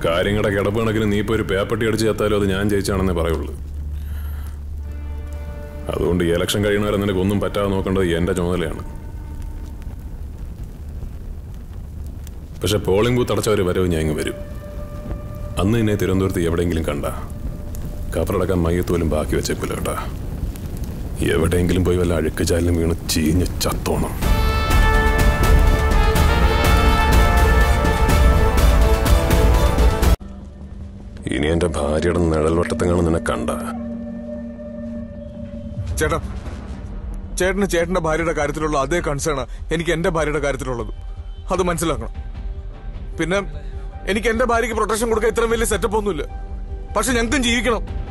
കാര്യങ്ങളുടെ കിടപ്പ് കണക്കിന് നീ ഇപ്പോൾ ഒരു പേപ്പട്ടി അടിച്ച് ചത്താലും അത് ഞാൻ ജയിച്ചാണെന്നേ പറയുള്ളൂ അതുകൊണ്ട് ഈ ഇലക്ഷൻ കഴിയണവരെ നിനക്ക് ഒന്നും പറ്റാതെ നോക്കേണ്ടത് എന്റെ ചുമതലയാണ് പക്ഷെ പോളിംഗ് ബൂത്ത് അടച്ചവർ വരവ് ഞാൻ ഇങ്ങ് വരും അന്ന് എന്നെ തിരുവനന്തപുരത്ത് എവിടെയെങ്കിലും കണ്ട കപ്പറടക്കാൻ മയ്യത്ത് പോലും ബാക്കി വെച്ചേക്കില്ല കേട്ടാ എവിടെയെങ്കിലും പോയി വല്ല അഴുക്ക് ചാലിലും വീണ് ചീഞ്ഞ് ചത്തോണം ഇനി എന്റെ ഭാര്യയുടെ നിഴൽ വട്ടത്തെങ്ങാണ് നിന്നെ കണ്ട ചേട്ടാ ചേട്ടന് ചേട്ടന്റെ ഭാര്യയുടെ കാര്യത്തിലുള്ള അതേ കൺസേൺ എനിക്ക് എന്റെ ഭാര്യയുടെ കാര്യത്തിലുള്ളത് അത് മനസ്സിലാക്കണം പിന്നെ എനിക്ക് എന്റെ ഭാര്യയ്ക്ക് പ്രൊട്ടക്ഷൻ കൊടുക്കാൻ ഇത്രയും വലിയ സെറ്റപ്പ് ഒന്നുമില്ല പക്ഷെ ഞങ്ങൾക്കും ജീവിക്കണം